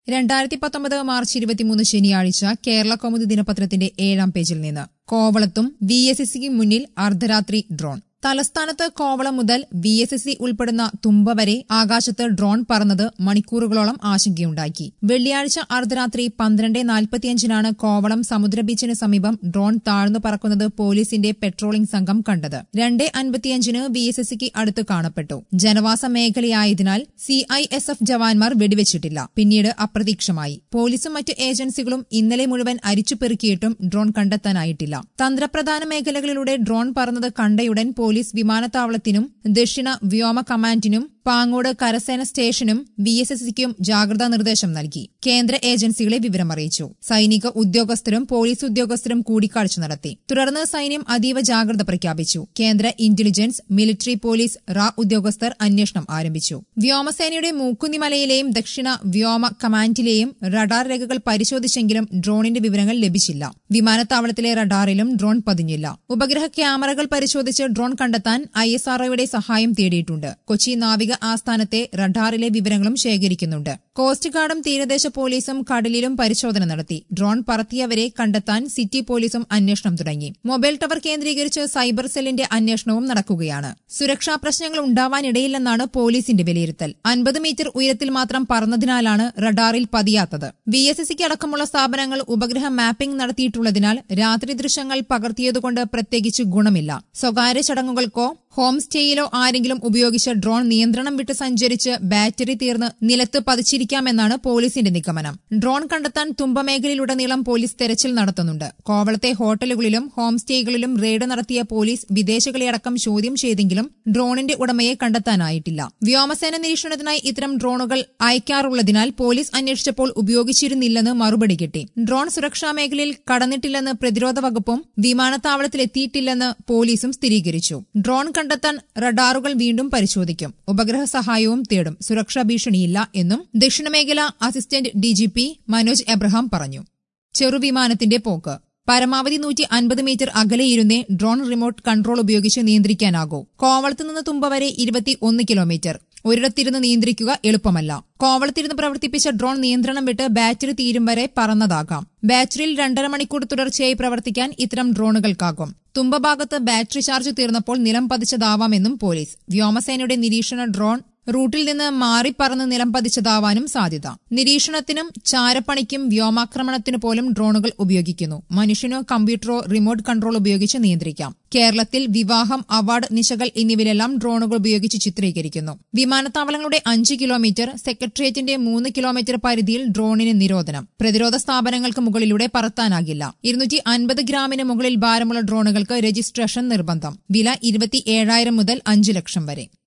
രണ്ടായിരത്തി പത്തൊമ്പത് മാർച്ച് ഇരുപത്തിമൂന്ന് ശനിയാഴ്ച കേരള കൗമുദി ദിനപത്രത്തിന്റെ ഏഴാം പേജിൽ നിന്ന് കോവളത്തും വി എസ് എസ് സിക്ക് മുന്നിൽ അർദ്ധരാത്രി ഡ്രോൺ തലസ്ഥാനത്ത് കോവളം മുതൽ വി എസ് എസ് സി ഉൾപ്പെടുന്ന തുമ്പ വരെ ആകാശത്ത് ഡ്രോൺ പറന്നത് മണിക്കൂറുകളോളം ആശങ്കയുണ്ടാക്കി വെള്ളിയാഴ്ച അർദ്ധരാത്രി പന്ത്രണ്ട് നാൽപ്പത്തിയഞ്ചിനാണ് കോവളം സമുദ്ര ബീച്ചിന് സമീപം ഡ്രോൺ താഴ്ന്നു പറക്കുന്നത് പോലീസിന്റെ പെട്രോളിംഗ് സംഘം കണ്ടത് രണ്ട് അൻപത്തിയഞ്ചിന് വി എസ് എസ് സിക്ക് അടുത്ത് കാണപ്പെട്ടു ജനവാസ മേഖലയായതിനാൽ സി ഐ എസ് എഫ് ജവാന്മാർ വെടിവെച്ചിട്ടില്ല പിന്നീട് അപ്രതീക്ഷമായി പോലീസും മറ്റ് ഏജൻസികളും ഇന്നലെ മുഴുവൻ അരിച്ചുപെറുക്കിയിട്ടും ഡ്രോൺ കണ്ടെത്താനായിട്ടില്ല തന്ത്രപ്രധാന മേഖലകളിലൂടെ ഡ്രോൺ പറന്നത് കണ്ടയുടൻ പോലീസ് വിമാനത്താവളത്തിനും ദക്ഷിണ വ്യോമ കമാൻഡിനും പാങ്ങോട് കരസേന സ്റ്റേഷനും വി എസ് എസ് സിക്കും ജാഗ്രതാ നിർദ്ദേശം നൽകി കേന്ദ്ര ഏജൻസികളെ വിവരമറിയിച്ചു സൈനിക ഉദ്യോഗസ്ഥരും പോലീസ് ഉദ്യോഗസ്ഥരും കൂടിക്കാഴ്ച നടത്തി തുടർന്ന് സൈന്യം അതീവ ജാഗ്രത പ്രഖ്യാപിച്ചു കേന്ദ്ര ഇന്റലിജൻസ് മിലിറ്ററി പോലീസ് റാ ഉദ്യോഗസ്ഥർ അന്വേഷണം ആരംഭിച്ചു വ്യോമസേനയുടെ മൂക്കുന്നിമലയിലെയും ദക്ഷിണ വ്യോമ കമാൻഡിലെയും റഡാർ രേഖകൾ പരിശോധിച്ചെങ്കിലും ഡ്രോണിന്റെ വിവരങ്ങൾ ലഭിച്ചില്ല വിമാനത്താവളത്തിലെ റഡാറിലും ഡ്രോൺ പതിഞ്ഞില്ല ഉപഗ്രഹ ക്യാമറകൾ പരിശോധിച്ച് ഡ്രോൺ കണ്ടെത്താൻ ഐ എസ് ആർഒയുടെ സഹായം തേടിയിട്ടുണ്ട് കൊച്ചി നാവിക ആസ്ഥാനത്തെ റഡാറിലെ വിവരങ്ങളും ശേഖരിക്കുന്നുണ്ട് കോസ്റ്റ് ഗാർഡും തീരദേശ പോലീസും കടലിലും പരിശോധന നടത്തി ഡ്രോൺ പറത്തിയവരെ കണ്ടെത്താൻ സിറ്റി പോലീസും അന്വേഷണം തുടങ്ങി മൊബൈൽ ടവർ കേന്ദ്രീകരിച്ച് സൈബർ സെല്ലിന്റെ അന്വേഷണവും നടക്കുകയാണ് സുരക്ഷാ പ്രശ്നങ്ങൾ ഉണ്ടാവാനിടയില്ലെന്നാണ് പോലീസിന്റെ വിലയിരുത്തൽ അൻപത് മീറ്റർ ഉയരത്തിൽ മാത്രം പറന്നതിനാലാണ് റഡാറിൽ പതിയാത്തത് വി എസ് എസ് സിക്ക് അടക്കമുള്ള സ്ഥാപനങ്ങൾ ഉപഗ്രഹ മാപ്പിംഗ് നടത്തിയിട്ടുള്ളതിനാൽ രാത്രി ദൃശ്യങ്ങൾ പകർത്തിയതുകൊണ്ട് പ്രത്യേകിച്ച് ഗുണമില്ല സ്വകാര്യ ചടങ്ങുകൾക്കോ ഹോം സ്റ്റേയിലോ ആരെങ്കിലും ഉപയോഗിച്ച് ഡ്രോൺ നിയന്ത്രണം വിട്ട് സഞ്ചരിച്ച് ബാറ്ററി തീർന്ന് നിലത്ത് പതിച്ചിരിക്കാമെന്നാണ് പോലീസിന്റെ നിഗമനം ഡ്രോൺ കണ്ടെത്താൻ തുമ്പമേഖലയിലുടനീളം പോലീസ് തെരച്ചിൽ നടത്തുന്നുണ്ട് കോവളത്തെ ഹോട്ടലുകളിലും ഹോം സ്റ്റേകളിലും റെയ്ഡ് നടത്തിയ പോലീസ് വിദേശികളെയടക്കം ചോദ്യം ചെയ്തെങ്കിലും ഡ്രോണിന്റെ ഉടമയെ കണ്ടെത്താനായിട്ടില്ല വ്യോമസേന നിരീക്ഷണത്തിനായി ഇത്തരം ഡ്രോണുകൾ അയക്കാറുള്ളതിനാൽ പോലീസ് അന്വേഷിച്ചപ്പോൾ ഉപയോഗിച്ചിരുന്നില്ലെന്ന് മറുപടി കിട്ടി ഡ്രോൺ സുരക്ഷാ മേഖലയിൽ കടന്നിട്ടില്ലെന്ന് പ്രതിരോധ വകുപ്പും വിമാനത്താവളത്തിലെത്തിയിട്ടില്ലെന്ന് പോലീസും സ്ഥിരീകരിച്ചു ഡ്രോൺ കണ്ടെത്താൻ റഡാറുകൾ വീണ്ടും പരിശോധിക്കും ഉപഗ്രഹ സഹായവും തേടും സുരക്ഷാ ഭീഷണിയില്ല എന്നും ദക്ഷിണമേഖല അസിസ്റ്റന്റ് ഡിജിപി മനോജ് എബ്രഹാം പറഞ്ഞു ചെറുവിമാനത്തിന്റെ പോക്ക് പരമാവധി നൂറ്റി അൻപത് മീറ്റർ അകലെയിരുന്നേ ഡ്രോൺ റിമോട്ട് കൺട്രോൾ ഉപയോഗിച്ച് നിയന്ത്രിക്കാനാകൂ കോവളത്ത് നിന്ന് തുമ്പ വരെ ഇരുപത്തി ഒന്ന് കിലോമീറ്റർ ഒരിടത്തിരുന്ന് നിയന്ത്രിക്കുക എളുപ്പമല്ല കോവളത്തിരുന്ന് പ്രവർത്തിപ്പിച്ച ഡ്രോൺ നിയന്ത്രണം വിട്ട് ബാറ്ററി തീരും വരെ പറന്നതാകാം ബാറ്ററിയിൽ രണ്ടര മണിക്കൂർ തുടർച്ചയായി പ്രവർത്തിക്കാൻ ഇത്തരം ഡ്രോണുകൾക്കാകും തുമ്പഭാഗത്ത് ബാറ്ററി ചാർജ് തീർന്നപ്പോൾ നിലം പതിച്ചതാവാമെന്നും പോലീസ് വ്യോമസേനയുടെ നിരീക്ഷണ ഡ്രോൺ റൂട്ടിൽ നിന്ന് മാറിപ്പറന്ന് നിലം പതിച്ചതാവാനും സാധ്യത നിരീക്ഷണത്തിനും ചാരപ്പണിക്കും വ്യോമാക്രമണത്തിനു പോലും ഡ്രോണുകൾ ഉപയോഗിക്കുന്നു മനുഷ്യനോ കമ്പ്യൂട്ടറോ റിമോട്ട് കൺട്രോൾ ഉപയോഗിച്ച് നിയന്ത്രിക്കാം കേരളത്തിൽ വിവാഹം അവാർഡ് നിശകൾ എന്നിവയിലെല്ലാം ഡ്രോണുകൾ ഉപയോഗിച്ച് ചിത്രീകരിക്കുന്നു വിമാനത്താവളങ്ങളുടെ അഞ്ച് കിലോമീറ്റർ സെക്രട്ടേറിയറ്റിന്റെ മൂന്ന് കിലോമീറ്റർ പരിധിയിൽ ഡ്രോണിന് നിരോധനം പ്രതിരോധ സ്ഥാപനങ്ങൾക്ക് മുകളിലൂടെ പറത്താനാകില്ല ഇരുന്നൂറ്റി അൻപത് ഗ്രാമിന് മുകളിൽ ഭാരമുള്ള ഡ്രോണുകൾക്ക് രജിസ്ട്രേഷൻ നിർബന്ധം വില ഇരുപത്തി ഏഴായിരം മുതൽ അഞ്ച് ലക്ഷം വരെ